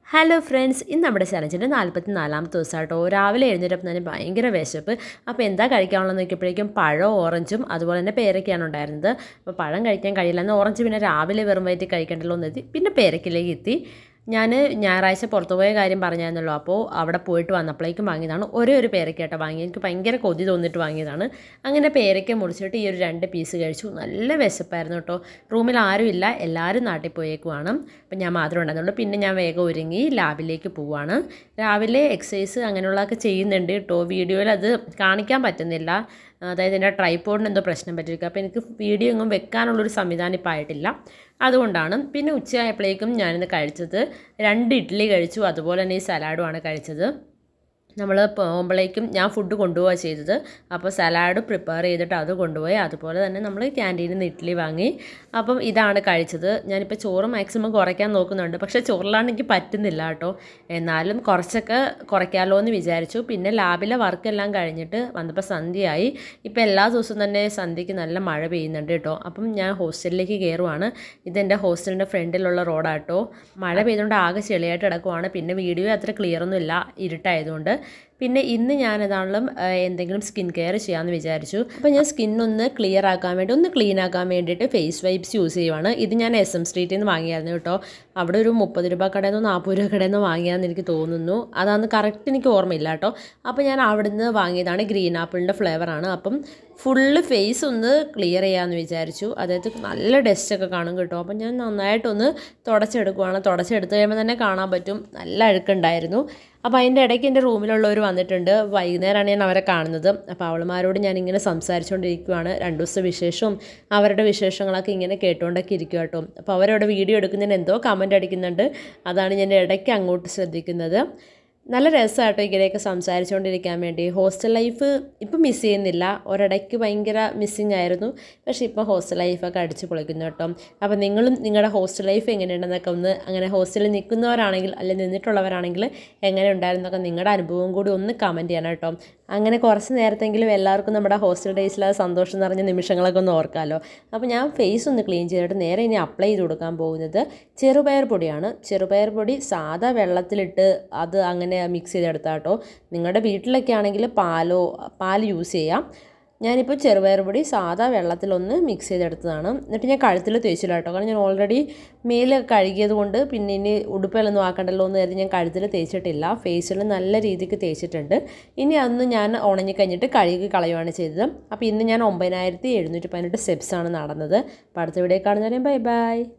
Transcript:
hello friends ഇന്ന് നമ്മുടെ ചലഞ്ചിൻ്റെ നാൽപ്പത്തി നാലാമത്തെ ദിവസമാട്ടോ രാവിലെ എഴുന്നേറ്റപ്പോൾ തന്നെ ഭയങ്കര വിശപ്പ് അപ്പോൾ എന്താ കഴിക്കാനുള്ളത് നോക്കിയപ്പോഴേക്കും പഴം ഓറഞ്ചും അതുപോലെ തന്നെ പേരയ്ക്കാണ് ഉണ്ടായിരുന്നത് അപ്പോൾ പഴം കഴിക്കാൻ കഴിയില്ല എന്ന് ഓറഞ്ച് പിന്നെ രാവിലെ വെറും വയറ്റിൽ കഴിക്കണ്ടല്ലോ എന്ന് എത്തി പിന്നെ പേരയ്ക്കിലേക്ക് എത്തി ഞാൻ ഞായറാഴ്ച പുറത്തു പോയ കാര്യം പറഞ്ഞായിരുന്നല്ലോ അപ്പോൾ അവിടെ പോയിട്ട് വന്നപ്പോഴേക്കും വാങ്ങിയതാണ് ഒരേ ഒരു പേരയ്ക്കാട്ടോ വാങ്ങി എനിക്ക് ഭയങ്കര കൊതി തോന്നിയിട്ട് വാങ്ങിയതാണ് അങ്ങനെ പേരയ്ക്ക മുറിച്ചിട്ട് ഈ ഒരു രണ്ട് പീസ് കഴിച്ചു നല്ല വിശപ്പായിരുന്നു കേട്ടോ റൂമിൽ ആരുമില്ല എല്ലാവരും നാട്ടിൽ പോയേക്കുവാണ് അപ്പം ഞാൻ മാത്രമേ ഉണ്ടായിരുന്നുള്ളൂ പിന്നെ ഞാൻ വേഗം ഒരുങ്ങി ലാബിലേക്ക് പോവാണ് രാവിലെ എക്സസൈസ് അങ്ങനെയുള്ളതൊക്കെ ചെയ്യുന്നുണ്ട് കേട്ടോ വീഡിയോയിൽ അത് കാണിക്കാൻ പറ്റുന്നില്ല അതായത് എൻ്റെ ട്രൈപ്പോഡിന് എന്തോ പ്രശ്നം പറ്റിയിരിക്കുക അപ്പോൾ എനിക്ക് വീഡിയോ ഒന്നും വെക്കാനുള്ളൊരു സംവിധാനം ഇപ്പോൾ ആയിട്ടില്ല അതുകൊണ്ടാണ് പിന്നെ ഉച്ചയായപ്പോഴേക്കും ഞാനിന്ന് കഴിച്ചത് രണ്ട് ഇഡ്ഡലി കഴിച്ചു അതുപോലെ തന്നെ ഈ സലാഡുമാണ് കഴിച്ചത് നമ്മൾ പോകുമ്പോഴേക്കും ഞാൻ ഫുഡ് കൊണ്ടുപോവുക ചെയ്തത് അപ്പോൾ സലാഡ് പ്രിപ്പയർ ചെയ്തിട്ട് അത് കൊണ്ടുപോയി അതുപോലെ തന്നെ നമ്മൾ ക്യാൻറ്റീനിൽ നിന്ന് ഇഡ്ഡലി വാങ്ങി അപ്പം ഇതാണ് കഴിച്ചത് ഞാനിപ്പോൾ ചോറ് മാക്സിമം കുറയ്ക്കാൻ നോക്കുന്നുണ്ട് പക്ഷേ ചോറിലാണ് എനിക്ക് പറ്റുന്നില്ല കേട്ടോ എന്നാലും കുറച്ചൊക്കെ കുറയ്ക്കാമല്ലോ എന്ന് വിചാരിച്ചു പിന്നെ ലാബിലെ വർക്കെല്ലാം കഴിഞ്ഞിട്ട് വന്നപ്പോൾ സന്ധ്യയായി ഇപ്പോൾ എല്ലാ ദിവസവും തന്നെ സന്ധ്യയ്ക്ക് നല്ല മഴ പെയ്യുന്നുണ്ട് കേട്ടോ അപ്പം ഞാൻ ഹോസ്റ്റലിലേക്ക് കയറുവാണ് ഇതെൻ്റെ ഹോസ്റ്റലിൻ്റെ ഫ്രണ്ടിലുള്ള റോഡാട്ടോ മഴ പെയ്തുകൊണ്ട് ആകെ ചെളിയായിട്ട് കിടക്കുവാണ് പിന്നെ വീഡിയോ അത്ര ക്ലിയർ ഒന്നും ഇല്ല ഇരുട്ടായതുകൊണ്ട് പിന്നെ ഇന്ന് ഞാൻ ഏതാണെങ്കിലും എന്തെങ്കിലും സ്കിൻ കെയർ ചെയ്യാമെന്ന് വിചാരിച്ചു അപ്പോൾ ഞാൻ സ്കിന്നൊന്ന് ക്ലിയർ ആക്കാൻ വേണ്ടി ഒന്ന് ക്ലീൻ ആക്കാൻ വേണ്ടിയിട്ട് ഫേസ് വൈപ്സ് യൂസ് ചെയ്യുവാണ് ഇത് ഞാൻ എസ് എം സ്ട്രീറ്റിൽ നിന്ന് വാങ്ങിയായിരുന്നു കേട്ടോ അവിടെ ഒരു മുപ്പത് രൂപ കടയിൽ നിന്ന് നാൽപ്പത് രൂപ കടയിൽ നിന്ന് വാങ്ങിയാന്ന് എനിക്ക് തോന്നുന്നു അതാന്ന് കറക്റ്റ് എനിക്ക് ഓർമ്മയില്ല കേട്ടോ അപ്പോൾ ഞാൻ അവിടുന്ന് വാങ്ങിയതാണ് ഗ്രീൻ ആപ്പിളിൻ്റെ ഫ്ലേവറാണ് അപ്പം ഫുള്ള് ഫേസ് ഒന്ന് ക്ലിയർ ചെയ്യാമെന്ന് വിചാരിച്ചു അതായത് നല്ല ഡസ്റ്റൊക്കെ കാണും കേട്ടോ അപ്പം ഞാൻ നന്നായിട്ടൊന്ന് തുടച്ചെടുക്കുവാണ് തുടച്ചെടുത്ത് കഴിയുമ്പോൾ തന്നെ കാണാൻ പറ്റും നല്ല അഴുക്കുണ്ടായിരുന്നു അപ്പോൾ അതിൻ്റെ ഇടയ്ക്ക് എൻ്റെ റൂമിലുള്ളവർ വന്നിട്ടുണ്ട് വൈകുന്നേരമാണ് ഞാൻ അവരെ കാണുന്നത് അപ്പോൾ അവളുമാരോട് ഞാൻ ഇങ്ങനെ സംസാരിച്ചുകൊണ്ടിരിക്കുവാണ് രണ്ട് ദിവസത്തെ വിശേഷവും അവരുടെ വിശേഷങ്ങളൊക്കെ ഇങ്ങനെ കേട്ടുകൊണ്ടൊക്കെ ഇരിക്കുക കേട്ടോ അപ്പോൾ അവരവിടെ വീഡിയോ എടുക്കുന്നതിന് എന്തോ കമൻ്റ് അടിക്കുന്നുണ്ട് അതാണ് ഞാൻ ഇടയ്ക്ക് അങ്ങോട്ട് ശ്രദ്ധിക്കുന്നത് നല്ല രസമായിട്ടോ ഇങ്ങനെയൊക്കെ സംസാരിച്ചുകൊണ്ടിരിക്കാൻ വേണ്ടി ഹോസ്റ്റൽ ലൈഫ് ഇപ്പം മിസ് ചെയ്യുന്നില്ല ഒരിടയ്ക്ക് ഭയങ്കര മിസ്സിങ് ആയിരുന്നു പക്ഷേ ഇപ്പോൾ ഹോസ്റ്റൽ ലൈഫൊക്കെ അടിച്ച് പൊളിക്കുന്നു കേട്ടോ അപ്പോൾ നിങ്ങളും നിങ്ങളുടെ ഹോസ്റ്റൽ ലൈഫ് എങ്ങനെയുണ്ടെന്നൊക്കെ ഒന്ന് അങ്ങനെ ഹോസ്റ്റലിൽ നിൽക്കുന്നവരാണെങ്കിൽ അല്ലെങ്കിൽ നിന്നിട്ടുള്ളവരാണെങ്കിൽ എങ്ങനെ ഉണ്ടായിരുന്നൊക്കെ നിങ്ങളുടെ അനുഭവം കൂടി ഒന്ന് കമൻറ്റ് ചെയ്യണം കേട്ടോ അങ്ങനെ കുറച്ച് നേരത്തെങ്കിലും എല്ലാവർക്കും നമ്മുടെ ഹോസ്റ്റൽ ഡേയ്സിൽ ആ സന്തോഷം നിറഞ്ഞ നിമിഷങ്ങളൊക്കെ ഒന്ന് ഓർക്കാമല്ലോ അപ്പോൾ ഞാൻ ഫേസ് ഒന്ന് ക്ലീൻ ചെയ്തിട്ട് നേരെ ഇനി അപ്ലൈ ചെയ്ത് കൊടുക്കാൻ പോകുന്നത് ചെറുപയർ പൊടിയാണ് ചെറുപയർ പൊടി സാധാ വെള്ളത്തിലിട്ട് അത് അങ്ങനെ മിക്സ് ചെയ്തെടുത്താൽ കേട്ടോ നിങ്ങളുടെ വീട്ടിലൊക്കെ ആണെങ്കിൽ പാലോ പാൽ യൂസ് ചെയ്യാം ഞാനിപ്പോൾ ചെറുപയർ പൊടി സാധാ വെള്ളത്തിലൊന്ന് മിക്സ് ചെയ്തെടുത്തതാണ് എന്നിട്ട് ഞാൻ കഴുത്തിൽ തേച്ചില്ല കേട്ടോ കാരണം ഞാൻ ഓൾറെഡി മേല് കഴുകിയത് കൊണ്ട് പിന്നെ ഇനി ഉടുപ്പിലൊന്നും ആക്കണ്ടല്ലോ എന്ന് കരുതി ഞാൻ കഴുത്തിൽ തേച്ചിട്ടില്ല ഫേസിൽ നല്ല രീതിക്ക് തേച്ചിട്ടുണ്ട് ഇനി അന്ന് ഞാൻ ഉണങ്ങി കഴിഞ്ഞിട്ട് കഴുകി കളയുകയാണ് ചെയ്തത് അപ്പോൾ ഇന്ന് ഞാൻ ഒമ്പതിനായിരത്തി എഴുന്നൂറ്റി പതിനെട്ട് സ്റ്റെപ്സാണ് നടന്നത് അപ്പോൾ അടുത്ത വീഡിയോ കാണുന്നവരെയും ബൈ ബൈ